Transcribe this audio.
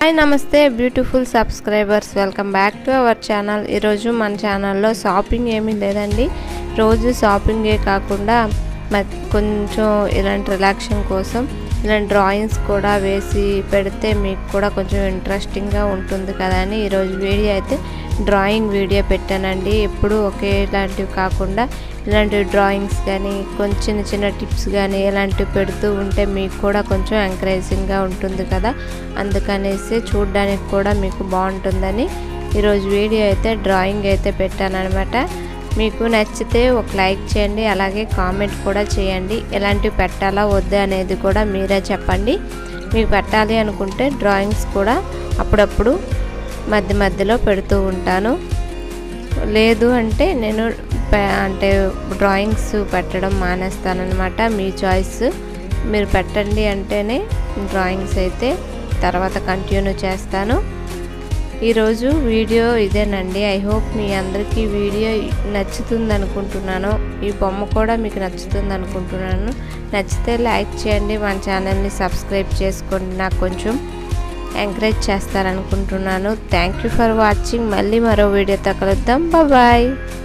hi namaste beautiful subscribers welcome back to our channel ఈరోజు మన ఛానల్లో షాపింగ్ ఏమీ లేదండి రోజు షాపింగే కాకుండా మ- కొంచెం ఇలాంటి రిలాక్షన్ కోసం ఇలాంటి డ్రాయింగ్స్ కూడా వేసి పెడితే మీకు కూడా కొంచెం ఇంట్రెస్టింగ్గా ఉంటుంది కదా అని ఈరోజు వీడియో అయితే డ్రాయింగ్ వీడియో పెట్టానండి ఎప్పుడు ఒకేలాంటివి కాకుండా ఇలాంటి డ్రాయింగ్స్ కానీ కొంచెం చిన్న చిన్న టిప్స్ కానీ ఇలాంటివి పెడుతూ ఉంటే మీకు కూడా కొంచెం ఎంకరేజింగ్గా ఉంటుంది కదా అందుకనేసి చూడడానికి కూడా మీకు బాగుంటుందని ఈరోజు వీడియో అయితే డ్రాయింగ్ అయితే పెట్టానమాట మీకు నచ్చితే ఒక లైక్ చేయండి అలాగే కామెంట్ కూడా చేయండి ఎలాంటివి పెట్టాలా వద్దా అనేది కూడా మీరే చెప్పండి మీకు పెట్టాలి అనుకుంటే డ్రాయింగ్స్ కూడా అప్పుడప్పుడు మధ్య మధ్యలో పెడుతూ ఉంటాను లేదు అంటే నేను ప- అంటే డ్రాయింగ్స్ పెట్టడం మానేస్తానన్నమాట మీ చాయిస్ మీరు పెట్టండి అంటేనే డ్రాయింగ్స్ అయితే తర్వాత కంటిన్యూ చేస్తాను ఈరోజు వీడియో ఇదేనండి ఐ హోప్ మీ అందరికీ వీడియో నచ్చుతుంది అనుకుంటున్నాను ఈ బొమ్మ కూడా మీకు నచ్చుతుంది అనుకుంటున్నాను నచ్చితే లైక్ చేయండి మన ఛానల్ని సబ్స్క్రైబ్ చేసుకోండి నాకు కొంచెం ఎంకరేజ్ చేస్తారనుకుంటున్నాను థ్యాంక్ యూ ఫర్ వాచింగ్ మళ్ళీ మరో వీడియోతో కలుద్దాం బాయ్